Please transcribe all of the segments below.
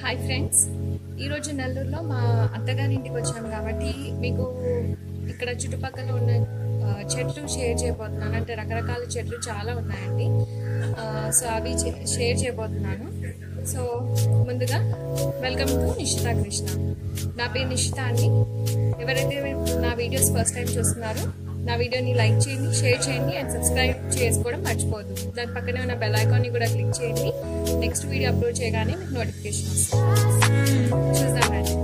Hi friends ఈరోజు నెల్లూరులో మా అత్తగారి ఇంటికి వచ్చాము కాబట్టి మీకు ఇక్కడ చుట్టుపక్కల ఉన్న ఆ, చెట్లు షేర్ చేయబోతున్నాను అంటే రకరకాల చెట్లు చాలా ఉన్నాయండి ఆ, సో అవి చే- షేర్ చేయబోతున్నాను సో ముందుగా వెల్కమ్ టు నిషిత కృష్ణ నా పేరు నిషిత అండి ఎవరైతే నా వీడియోస్ ఫస్ట్ టైం చూస్తున్నారో నా వీడియోని లైక్ చేయండి షేర్ చేయండి అండ్ సబ్స్క్రైబ్ చేసుకోవడం మర్చిపోవద్దు దాని పక్కనే ఉన్న బెల్ ఐకాన్ని కూడా క్లిక్ చేయండి నెక్స్ట్ వీడియో అప్లోడ్ చేయగానే మీకు నోటిఫికేషన్ వస్తుంది చూద్దాం రండి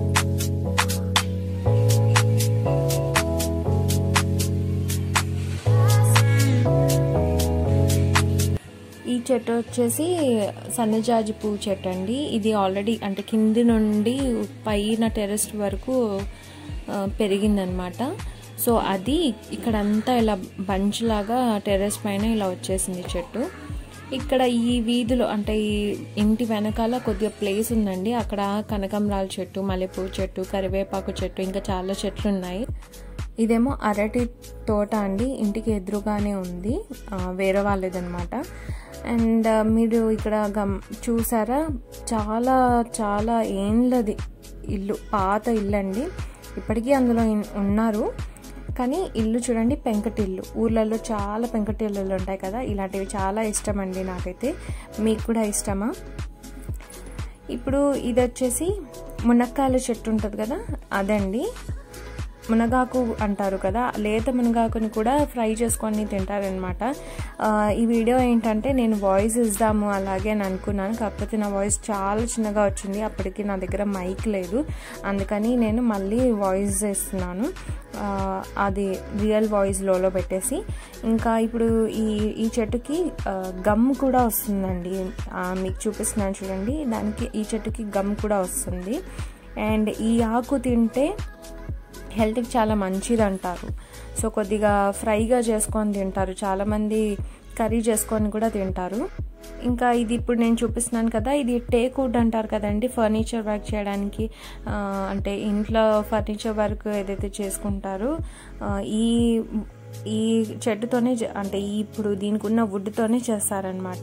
ఈ చెట్టు వచ్చేసి సన్నజాజి పువ్వు చెట్టు అండి ఇది ఆల్రెడీ అంటే కింది నుండి పైన టెరెస్ వరకు ఆ, పెరిగిందనమాట సో అది ఇక్కడంతా ఇలా బంచ్ లాగా టెర్రస్ పైన ఇలా వచ్చేసింది చెట్టు ఇక్కడ ఈ వీధిలో అంటే ఈ ఇంటి వెనకాల కొద్దిగా ప్లేస్ ఉందండి అక్కడ కనకంరాల చెట్టు మల్లెపూ చెట్టు కరివేపాకు చెట్టు ఇంకా చాలా చెట్లు ఉన్నాయి ఇదేమో అరటి తోట అండి ఇంటికి ఎదురుగానే ఉంది ఆ, వేరే వాళ్ళదనమాట అండ్ మీరు ఇక్కడ గమ్ చూసారా చాలా చాలా ఏండ్లది ఇల్లు పాత ఇల్లు అండి ఇప్పటికీ అందులో ఇన్- ఉన్నారు కానీ ఇల్లు చూడండి పెంకటిల్లు ఊర్లలో చాలా పెంకటిల్లులు ఉంటాయి కదా ఇలాంటివి చాలా ఇష్టం అండి నాకైతే మీకు కూడా ఇష్టమా ఇప్పుడు ఇది వచ్చేసి మునక్కాయల చెట్టు ఉంటుంది కదా అదండి మునగాకు అంటారు కదా లేత మునగాకుని కూడా ఫ్రై చేసుకొని తింటారనమాట ఈ వీడియో ఏంటంటే నేను వాయిస్ ఇద్దాము అలాగే అని అనుకున్నాను కాకపోతే నా వాయిస్ చాలా చిన్నగా వచ్చింది అప్పటికి నా దగ్గర మైక్ లేదు అందుకని నేను మళ్ళీ వాయిస్ ఇస్తున్నాను ఆ, అది రియల్ వాయిస్ లోలో పెట్టేసి ఇంకా ఇప్పుడు ఈ ఈ చెట్టుకి ఆ, గమ్ కూడా వస్తుందండి ఆ, మీకు చూపిస్తున్నాను చూడండి దానికి ఈ చెట్టుకి గమ్ కూడా వస్తుంది అండ్ ఈ ఆకు తింటే హెల్త్కి చాలా మంచిది అంటారు సో కొద్దిగా ఫ్రైగా చేసుకొని తింటారు చాలామంది కర్రీ చేసుకొని కూడా తింటారు ఇంకా ఇది ఇప్పుడు నేను చూపిస్తున్నాను కదా ఇది టేక్ వుడ్ అంటారు కదండి ఫర్నిచర్ వర్క్ చేయడానికి ఆ, అంటే ఇంట్లో ఫర్నిచర్ వర్క్ ఏదైతే చేసుకుంటారో ఆ, ఈ ఈ చెట్టుతోనే చే- అంటే ఈ ఇప్పుడు దీనికి ఉన్న వుడ్తోనే చేస్తారనమాట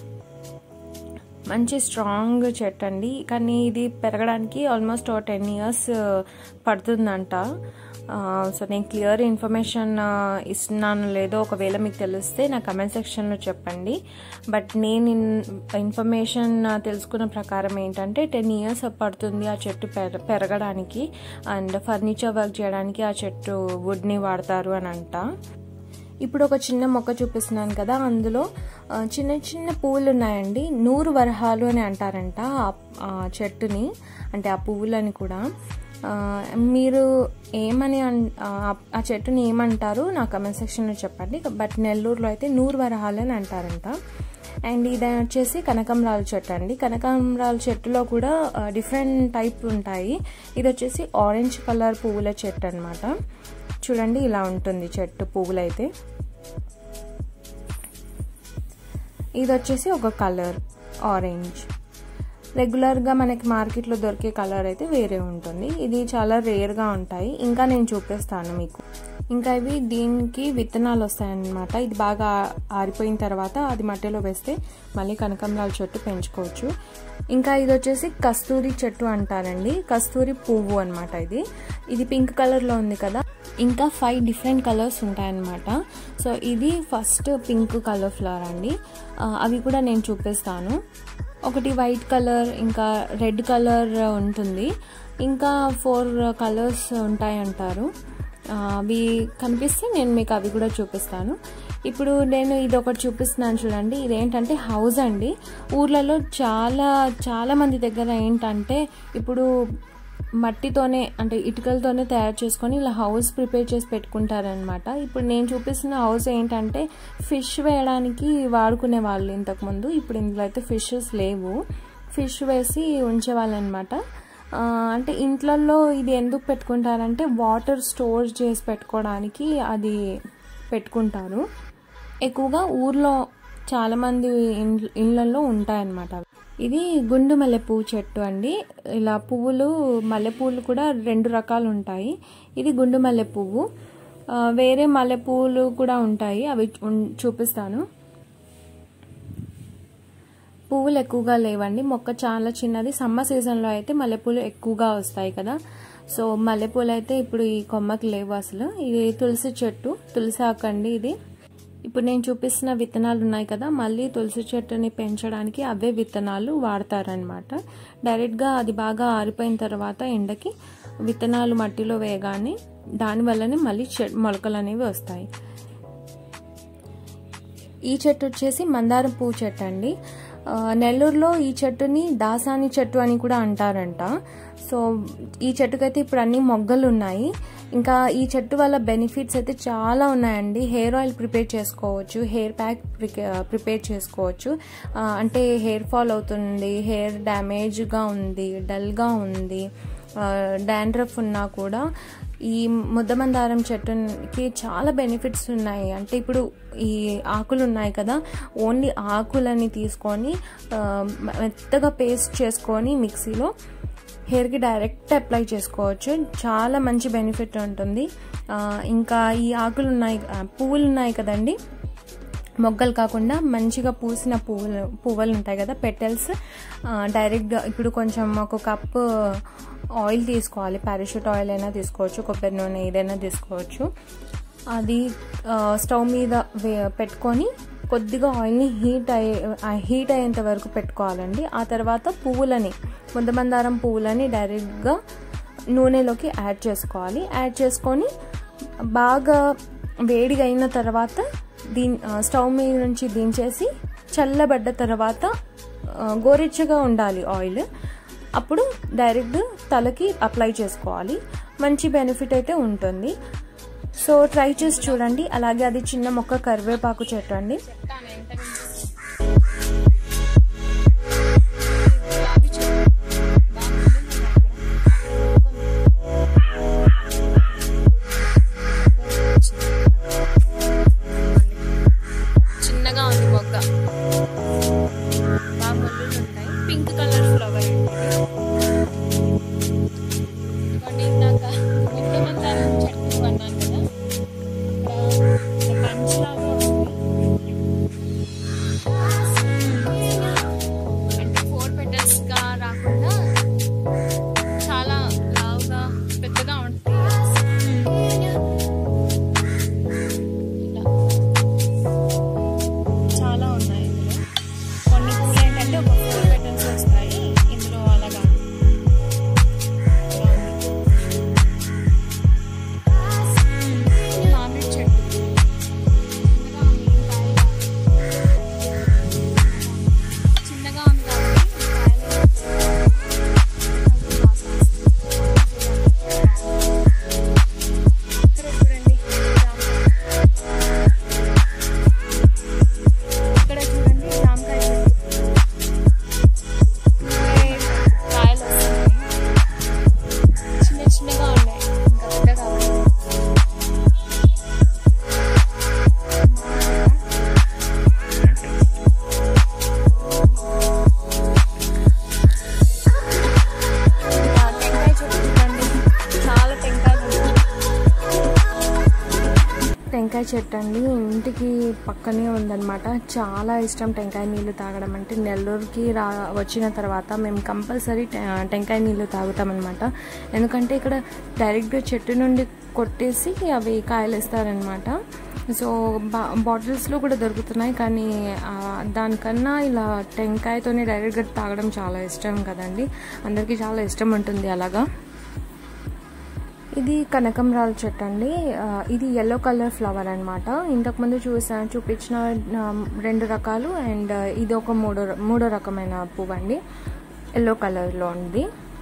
మంచి స్ట్రాంగ్ చెట్టు అండి కానీ ఇది పెరగడానికి ఆల్మోస్ట్ ఒక టెన్ ఇయర్స్ పడుతుందంట సో నేను క్లియర్ ఇన్ఫర్మేషన్ ఇస్తున్నాను లేదో ఒకవేళ మీకు తెలిస్తే నా కమెంట్ సెక్షన్లో చెప్పండి బట్ నేను ఇన్ఫర్మేషన్ తెలుసుకున్న ప్రకారం ఏంటంటే టెన్ ఇయర్స్ పడుతుంది ఆ చెట్టు పెర పెరగడానికి అండ్ ఫర్నిచర్ వర్క్ చేయడానికి ఆ చెట్టు వుడ్ని వాడతారు అని అంట ఇప్పుడు ఒక చిన్న మొక్క చూపిస్తున్నాను కదా అందులో ఆ, చిన్న చిన్న పువ్వులు ఉన్నాయండి నూరు వరహాలు అని అంటారంట ఆ- ఆ చెట్టుని అంటే ఆ పువ్వులని కూడా ఆ, మీరు ఏమని అన్- ఆ ఆ చెట్టుని ఏమంటారు నా కమెంట్ సెక్షన్లో చెప్పండి బట్ నెల్లూరులో అయితే నూరు వరహాలు అని అంటారంట అండ్ ఇది వచ్చేసి కనకంరాల చెట్టు అండి కనకంరాల చెట్టులో కూడా డిఫరెంట్ టైప్ ఉంటాయి ఇది వచ్చేసి ఆరెంజ్ కలర్ పువ్వుల చెట్టు అనమాట చూడండి ఇలా ఉంటుంది చెట్టు పువ్వులైతే ఇది వచ్చేసి ఒక కలర్ ఆరెంజ్ రెగ్యులర్గా మనకి మార్కెట్లో దొరికే కలర్ అయితే వేరే ఉంటుంది ఇది చాలా రేర్గా ఉంటాయి ఇంకా నేను చూపిస్తాను మీకు ఇంకా ఇవి దీనికి విత్తనాలు వస్తాయన్నమాట ఇది బాగా ఆరిపోయిన తర్వాత అది మట్టిలో వేస్తే మళ్ళీ కనకంరాల చెట్టు పెంచుకోవచ్చు ఇంకా ఇది వచ్చేసి కస్తూరి చెట్టు అంటారండి కస్తూరి పువ్వు అనమాట ఇది ఇది పింక్ కలర్లో ఉంది కదా ఇంకా ఫైవ్ డిఫరెంట్ కలర్స్ ఉంటాయన్నమాట సో ఇది ఫస్ట్ పింక్ కలర్ ఫ్లవర్ అండి ఆ, అవి కూడా నేను చూపిస్తాను ఒకటి వైట్ కలర్ ఇంకా రెడ్ కలర్ ఉంటుంది ఇంకా ఫోర్ కలర్స్ ఉంటాయంటారు ఆ, అవి కనిపిస్తే నేను మీకు అవి కూడా చూపిస్తాను ఇప్పుడు నేను ఇది ఒకటి చూపిస్తున్నాను చూడండి ఇదేంటంటే హౌస్ అండి ఊర్లలో చాలా చాలా మంది దగ్గర ఏంటంటే ఇప్పుడు మట్టితోనే అంటే ఇటుకలతోనే తయారు చేసుకొని ఇలా హౌస్ ప్రిపేర్ చేసి పెట్టుకుంటారనమాట ఇప్పుడు నేను చూపిస్తున్న హౌస్ ఏంటంటే ఫిష్ వేయడానికి వాడుకునే వాళ్ళు ఇంతకుముందు ఇప్పుడు ఇందులో అయితే ఫిషెస్ లేవు ఫిష్ వేసి ఉంచేవాళ్ళనమాట ఆ, అంటే ఇంట్లల్లో ఇది ఎందుకు పెట్టుకుంటారంటే వాటర్ స్టోర్ చేసి పెట్టుకోవడానికి అది పెట్టుకుంటారు ఎక్కువగా ఊర్లో చాలామంది ఇండ్ల ఇళ్ళల్లో ఉంటాయన్నమాట ఇది గుండు మల్లె పువ్వు చెట్టు అండి ఇలా పువ్వులు మల్లె పువ్వులు కూడా రెండు రకాలు ఉంటాయి ఇది గుండు మల్లె పువ్వు ఆ, వేరే మల్లె పువ్వులు కూడా ఉంటాయి అవి ఉన్- చూపిస్తాను పువ్వులు ఎక్కువగా లేవండి మొక్క చాలా చిన్నది సమ్మర్ సీజన్లో అయితే మల్లెపూలు ఎక్కువగా వస్తాయి కదా సో మల్లెపూలు అయితే ఇప్పుడు ఈ కొమ్మకి లేవు అసలు ఇది తులసి చెట్టు తులసి ఆకండి ఇది ఇప్పుడు నేను చూపిస్తున్న విత్తనాలు ఉన్నాయి కదా మళ్ళీ తులసి చెట్టుని పెంచడానికి అవే విత్తనాలు వాడతారనమాట డైరెక్ట్గా అది బాగా ఆరిపోయిన తర్వాత ఎండకి విత్తనాలు మట్టిలో వేయగానే దానివల్లనే మళ్ళీ చె మొలకలు అనేవి వస్తాయి ఈ చెట్టు వచ్చేసి మందారం పువ్వు చెట్టు అండి నెల్లూరులో ఈ చెట్టుని దాసాని చెట్టు అని కూడా అంటారంట సో ఈ చెట్టుకైతే ఇప్పుడు అన్ని మొగ్గలు ఉన్నాయి ఇంకా ఈ చెట్టు వల్ల బెనిఫిట్స్ అయితే చాలా ఉన్నాయండి హెయిర్ ఆయిల్ ప్రిపేర్ చేసుకోవచ్చు హెయిర్ ప్యాక్ ప్రిపేర్ చేసుకోవచ్చు అంటే హెయిర్ ఫాల్ అవుతుంది హెయిర్ డ్యామేజ్గా ఉంది డల్గా ఉంది డాండ్రఫ్ ఉన్నా కూడా ఈ ముద్దమందారం చెట్టుకి చాలా బెనిఫిట్స్ ఉన్నాయి అంటే ఇప్పుడు ఈ ఆకులు ఉన్నాయి కదా ఓన్లీ ఆకులని తీసుకొని మెత్తగా పేస్ట్ చేసుకొని మిక్సీలో హెయిర్కి డైరెక్ట్ అప్లై చేసుకోవచ్చు చాలా మంచి బెనిఫిట్ ఉంటుంది ఇంకా ఈ ఆకులు ఉన్నాయి పువ్వులు ఉన్నాయి కదండి మొగ్గలు కాకుండా మంచిగా పూసిన పువ్వులు పువ్వులు ఉంటాయి కదా పెటల్స్ డైరెక్ట్గా ఇప్పుడు కొంచెం ఒక కప్పు ఆయిల్ తీసుకోవాలి పారాషూట్ ఆయిల్ అయినా తీసుకోవచ్చు కొబ్బరి నూనె ఏదైనా తీసుకోవచ్చు అది స్టవ్ మీద పెట్టుకొని కొద్దిగా ఆయిల్ని హీట్ అయ్యే హీట్ అయ్యేంత వరకు పెట్టుకోవాలండి ఆ తర్వాత పువ్వులని ముద్దమందారం పువ్వులని డైరెక్ట్గా నూనెలోకి యాడ్ చేసుకోవాలి యాడ్ చేసుకొని బాగా వేడిగా అయిన తర్వాత దీని స్టవ్ మీద నుంచి దించేసి చల్లబడ్డ తర్వాత గోరెచ్చగా ఉండాలి ఆయిల్ అప్పుడు డైరెక్ట్ తలకి అప్లై చేసుకోవాలి మంచి బెనిఫిట్ అయితే ఉంటుంది సో ట్రై చేసి చూడండి అలాగే అది చిన్న మొక్క కరివేపాకు చెట్టు అండి చిన్నగా ఉంది మొగ్గ బాగా ముళ్ళులు ఉంటాయి పింక్ కలర్ ఫ్లవర్ ఇదిగోండి ఇందాక ముద్దమందారం చెట్టు అన్నాను కదా ఇక్కడ పంచలాగా ఉంది అంటే ఫోర్ పెటల్స్ గా రాకుండా చాలా లావుగా పెద్దగా ఉంటుంది ఇలా చాలా ఉన్నాయి ఇందులో కొన్ని పూలు ఏంటంటే ఒక ఫోర్ పెటల్స్ వస్తాయి ఇందులో అలాగా ఇలా ఉంది. ఇది మామిడి చెట్టు చిన్నగా ఉంది కాయలు. చిన్నగా ఉంది కాబట్టి ఇక్కడ చూడండి ఇక్కడ చూడండి జామకాయ చెట్టు ఇప్పుడే కాయలు వస్తున్నాయి చిన్న చిన్నగా ఉన్నాయి ఇంకా పెద్ద కావాలి ఇంకా టెంకాయ చెట్టు చూడండి చాలా టెంకాయలు ఉన్నాయి టెంకాయ చెట్టు అండి ఇంటికి పక్కనే ఉందన్నమాట చాలా ఇష్టం టెంకాయ నీళ్ళు తాగడం అంటే నెల్లూరుకి రా వచ్చిన తర్వాత మేము కంపల్సరీ టెంకాయ నీళ్ళు తాగుతామన్నమాట ఎందుకంటే ఇక్కడ డైరెక్ట్గా చెట్టు నుండి కొట్టేసి అవి కాయలు ఇస్తారనమాట సో బా బాటిల్స్లో కూడా దొరుకుతున్నాయి కానీ ఆ, దానికన్నా ఇలా టెంకాయతోనే డైరెక్ట్గా తాగడం చాలా ఇష్టం కదండి అందరికీ చాలా ఇష్టం ఉంటుంది అలాగా ఇది కనకంరాల చెట్టు అండి ఆ, ఇది ఎల్లో కలర్ ఫ్లవర్ అనమాట ఇంతకుముందు చూసా చూపించిన ఆ, రెండు రకాలు అండ్ ఇది ఒక మూడో మూడో రకమైన పువ్వు అండి ఎల్లో కలర్లో ఉంది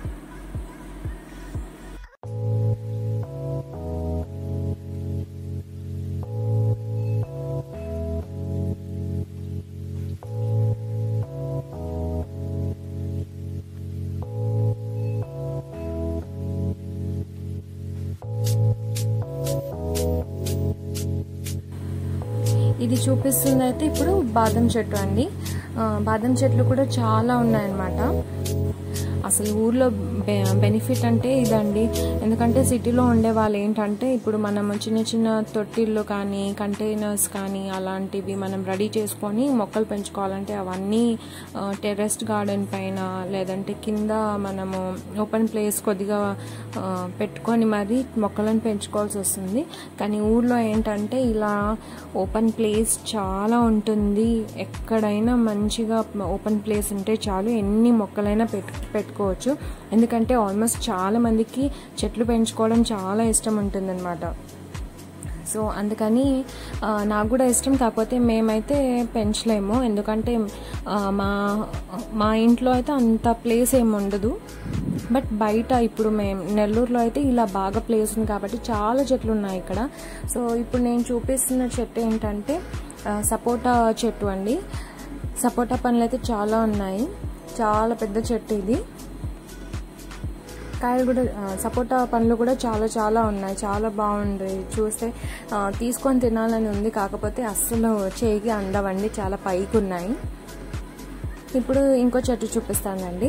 ఇది చూపిస్తుంది అయితే ఇప్పుడు బాదం చెట్టు అండి ఆ, బాదం చెట్లు కూడా చాలా ఉన్నాయన్నమాట అసలు ఊర్లో బెనిఫిట్ అంటే ఇదండి ఎందుకంటే సిటీలో ఉండే వాళ్ళు ఏంటంటే ఇప్పుడు మనం చిన్న చిన్న తొట్టిళ్ళు కానీ కంటైనర్స్ కానీ అలాంటివి మనం రెడీ చేసుకొని మొక్కలు పెంచుకోవాలంటే అవన్నీ టెరెస్ట్ గార్డెన్ పైన లేదంటే కింద మనము ఓపెన్ ప్లేస్ కొద్దిగా ఆ, పెట్టుకొని మరి మొక్కలను పెంచుకోవాల్సి వస్తుంది కానీ ఊర్లో ఏంటంటే ఇలా ఓపెన్ ప్లేస్ చాలా ఉంటుంది ఎక్కడైనా మంచిగా ఓపెన్ ప్లేస్ ఉంటే చాలు ఎన్ని మొక్కలైనా పెట్టు పెట్టుకోవచ్చు ఎందుకంటే ఆల్మోస్ట్ చాలా మందికి చెట్లు పెంచుకోవడం చాలా ఇష్టం ఉంటుందన్నమాట సో అందుకని ఆ, నాకు కూడా ఇష్టం కాకపోతే మేమైతే పెంచలేము ఎందుకంటే ఆ, మా మా ఇంట్లో అయితే అంత ప్లేస్ ఏమి ఉండదు బట్ బయట ఇప్పుడు మేము నెల్లూరులో అయితే ఇలా బాగా ప్లేస్ ఉంది కాబట్టి చాలా చెట్లు ఉన్నాయి ఇక్కడ సో ఇప్పుడు నేను చూపిస్తున్న చెట్టు ఏంటంటే ఆ, సపోటా చెట్టు అండి సపోటా పండ్లు అయితే చాలా ఉన్నాయి చాలా పెద్ద చెట్టు ఇది కాయలు కూడా ఆ, సపోటా పండ్లు కూడా చాలా చాలా ఉన్నాయి చాలా బాగుంది చూస్తే ఆ, తీసుకొని తినాలని ఉంది కాకపోతే అస్సలు చేయికి అందవండి చాలా పైకి ఉన్నాయి ఇప్పుడు ఇంకో చెట్టు చూపిస్తానండి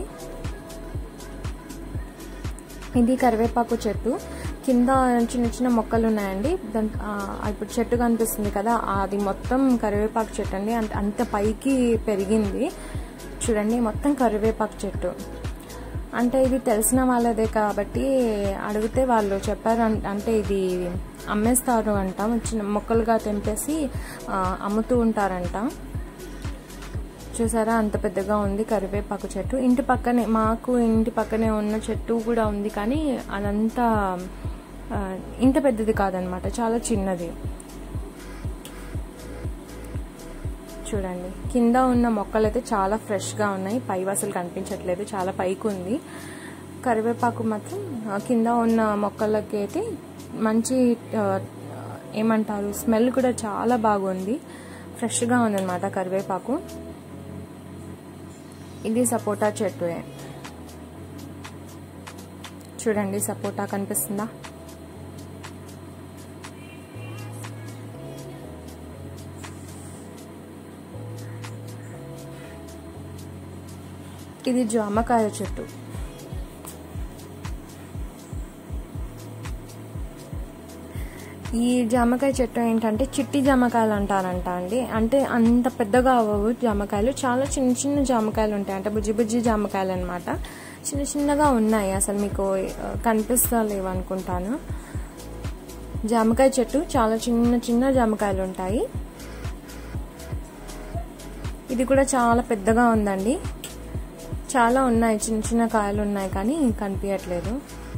ఇది కరివేపాకు చెట్టు కింద చిన్న చిన్న మొక్కలు ఉన్నాయండి దాని ఆ, ఇప్పుడు చెట్టు కనిపిస్తుంది కదా అది మొత్తం కరివేపాకు చెట్టు అండి అంత అంత పైకి పెరిగింది చూడండి మొత్తం కరివేపాకు చెట్టు అంటే ఇది తెలిసిన వాళ్ళదే కాబట్టి అడిగితే వాళ్ళు చెప్పారు అన్- అంటే ఇది అమ్మేస్తారు అంట చిన్న మొక్కలుగా తెంపేసి ఆ, అమ్ముతూ ఉంటారంట చూసారా అంత పెద్దగా ఉంది కరివేపాకు చెట్టు ఇంటి పక్కనే మాకు ఇంటి పక్కనే ఉన్న చెట్టు కూడా ఉంది కానీ అదంతా ఆ, ఇంత పెద్దది కాదనమాట చాలా చిన్నది చూడండి కింద ఉన్న మొక్కలు అయితే చాలా ఫ్రెష్గా ఉన్నాయి పై అసలు కనిపించట్లేదు చాలా పైకి ఉంది కరివేపాకు మాత్రం ఆ, కింద ఉన్న మొక్కలకి అయితే మంచి ఆ, ఏమంటారు స్మెల్ కూడా చాలా బాగుంది ఫ్రెష్గా ఉందన్నమాట కరివేపాకు ఇది సపోటా చెట్టు చూడండి సపోటా కనిపిస్తుందా ఇది జామకాయ చెట్టు ఈ జామకాయ చెట్టు ఏంటంటే చిట్టి జామకాయలు అంటారంట అండి అంటే అంత పెద్దగా అవ్వవు జామకాయలు చాలా చిన్న చిన్న జామకాయలు ఉంటాయి అంటే బుజ్జి బుజ్జి జామకాయలు అనమాట చిన్న చిన్నగా ఉన్నాయి అసలు మీకు ఆ, కనిపిస్తలేవు అనుకుంటాను జామకాయ చెట్టు చాలా చిన్న చిన్న జామకాయలు ఉంటాయి ఇది కూడా చాలా పెద్దగా ఉందండి చాలా ఉన్నాయి చిన్న చిన్న కాయలు ఉన్నాయి కానీ కనిపించట్లేదు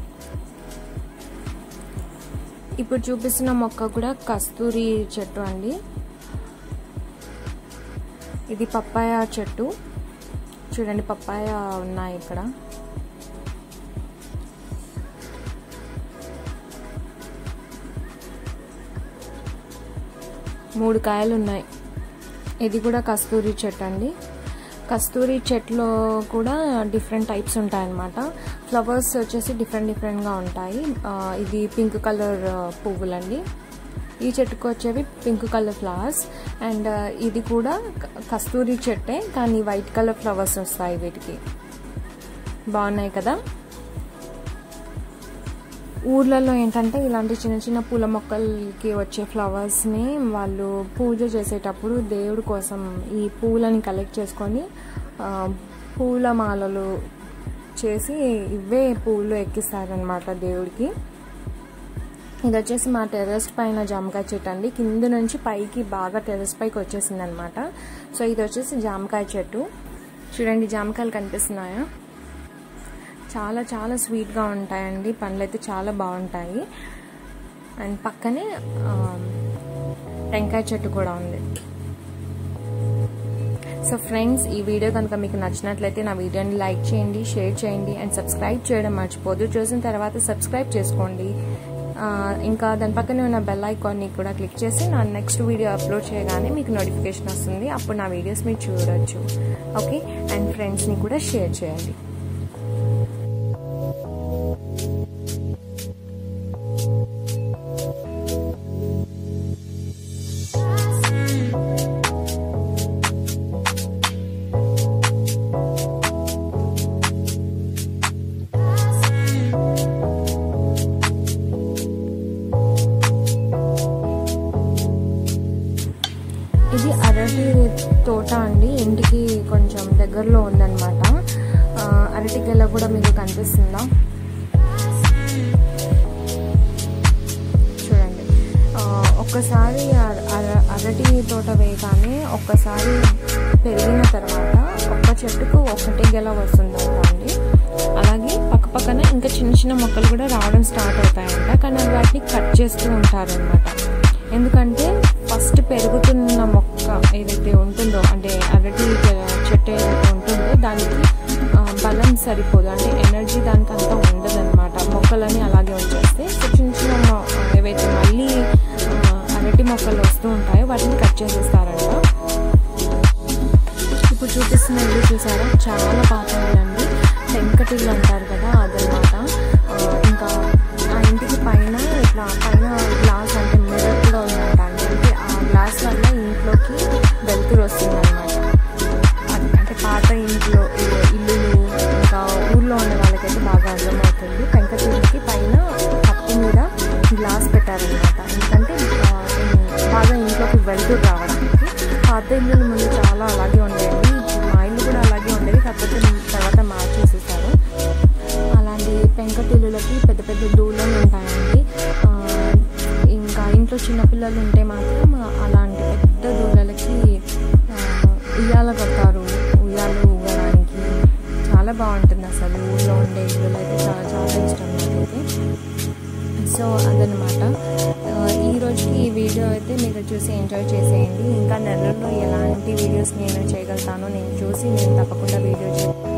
ఇప్పుడు చూపిస్తున్న మొక్క కూడా కస్తూరి చెట్టు అండి ఇది పప్పాయ చెట్టు చూడండి పప్పాయ ఉన్నాయి ఇక్కడ మూడు కాయలు ఉన్నాయి ఇది కూడా కస్తూరి చెట్టు అండి కస్తూరి చెట్లో కూడా డిఫరెంట్ టైప్స్ ఉంటాయన్నమాట ఫ్లవర్స్ వచ్చేసి డిఫరెంట్ డిఫరెంట్గా ఉంటాయి ఆ, ఇది పింక్ కలర్ పువ్వులండి ఈ చెట్టుకు వచ్చేవి పింక్ కలర్ ఫ్లవర్స్ అండ్ ఇది కూడా క- కస్తూరి చెట్టే కానీ వైట్ కలర్ ఫ్లవర్స్ వస్తాయి వీటికి బాగున్నాయి కదా ఊర్లలో ఏంటంటే ఇలాంటి చిన్న చిన్న పూల మొక్కలకి వచ్చే ఫ్లవర్స్ని వాళ్ళు పూజ చేసేటప్పుడు దేవుడి కోసం ఈ పూలని కలెక్ట్ చేసుకొని ఆ, పూల మాలలు చేసి ఇవే పూలు ఎక్కిస్తారనమాట దేవుడికి ఇది వచ్చేసి మా టెర్రస్ పైన జామకాయ చెట్టు అండి కింద నుంచి పైకి బాగా టెర్రస్ పైకి వచ్చేసింది అనమాట సో ఇది వచ్చేసి జామకాయ చెట్టు చూడండి జామకాయలు కనిపిస్తున్నాయా చాలా చాలా స్వీట్గా ఉంటాయండి పండ్లు అయితే చాలా బాగుంటాయి అండ్ పక్కనే ఆ, టెంకాయ చెట్టు కూడా ఉంది సో ఫ్రెండ్స్ ఈ వీడియో కనుక మీకు నచ్చినట్లయితే నా వీడియోని లైక్ చేయండి షేర్ చేయండి అండ్ సబ్స్క్రైబ్ చేయడం మర్చిపోదు చూసిన తర్వాత సబ్స్క్రైబ్ చేసుకోండి ఆ, ఇంకా దాని పక్కనే ఉన్న బెల్ ఐకాన్ని కూడా క్లిక్ చేసి నా నెక్స్ట్ వీడియో అప్లోడ్ చేయగానే మీకు నోటిఫికేషన్ వస్తుంది అప్పుడు నా వీడియోస్ మీరు చూడొచ్చు ఓకే అండ్ ఫ్రెండ్స్ని కూడా షేర్ చేయండి అరటి గెల కూడా మీకు కనిపిస్తుందా చూడండి ఆ, ఒక్కసారి అర- అర- అరటి తోట వేయగానే ఒక్కసారి పెరిగిన తర్వాత ఒక్క చెట్టుకు ఒకటి గెల వస్తుందంట అండి అలాగే పక్కపక్కన ఇంకా చిన్న చిన్న మొక్కలు కూడా రావడం స్టార్ట్ అవుతాయంట కానీ అది వాటిని కట్ చేస్తూ ఉంటారనమాట ఎందుకంటే ఫస్ట్ పెరుగుతున్న మొక్క ఏదైతే ఉంటుందో అంటే అరటి చెట్టు ఏదైతే ఉంటుందో దానికి ఆ, బలం సరిపోదు అంటే ఎనర్జీ దానికి అంతా ఉండదన్నమాట మొక్కలని అలాగే ఉంచేస్తే సో చిన్న చిన్న మొ- ఏవైతే మళ్ళీ ఆ, అరటి మొక్కలు వస్తూ ఉంటాయో వాటిని కట్ చేసేస్తారంట ఇప్పుడు చూపిస్తున్న ఇల్లు చూసారా చాలా పాత ఇల్లండి వెంకటిల్లు అంటారు కదా అదనమాట ఆ, ఇంకా ఆ ఇంటికి పైన ఇట్లా పైన గ్లాస్ అంటే మిర్రర్ కూడా ఉందంట అండి అంటే ఆ గ్లాస్ వల్ల ఇంట్లోకి వెలుతురు వస్తుందన్నమాట అది- అంటే పాత ఇంట్లో ఇల్లు- ఇల్లులు ఇంకా ఊర్లో ఉన్న వాళ్ళకైతే బాగా అర్థమవుతుంది పెంకటిల్లుకి పైన కప్పు మీద గ్లాస్ పెట్టారనమాట ఎందుకంటే ఆ, బాగా ఇంట్లోకి వెలుతురు రావడానికి పాత ఇల్లులు ముందు చాలా అలాగే ఉండేవి మా ఇల్లు కూడా అలాగే ఉండేది కాకపోతే తర్వాత మార్చేసేసారు అలాంటి పెంకటిల్లులకి పెద్ద పెద్ద దూలలు ఉంటాయండి ఆ, ఇంకా ఇంట్లో చిన్నపిల్లలు ఉంటే మాత్రం అలాంటి పెద్ద దూలలకి ఆ, ఉయ్యాల కడతారు ఉయ్యాలు ఊగడానికి చాలా బాగుంటుంది అసలు ఊళ్ళో ఉండే ఇల్లులు అయితే చాలా చాలా ఇష్టం నాకైతే సో అదనమాట ఆ, ఈ రోజుకి ఈ వీడియో అయితే మీరు చూసి ఎంజాయ్ చేసేయండి ఇంకా నెలలో ఎలాంటి వీడియోస్ నేను చేయగలుగుతానో నేను చూసి నేను తప్పకుండా వీడియో చే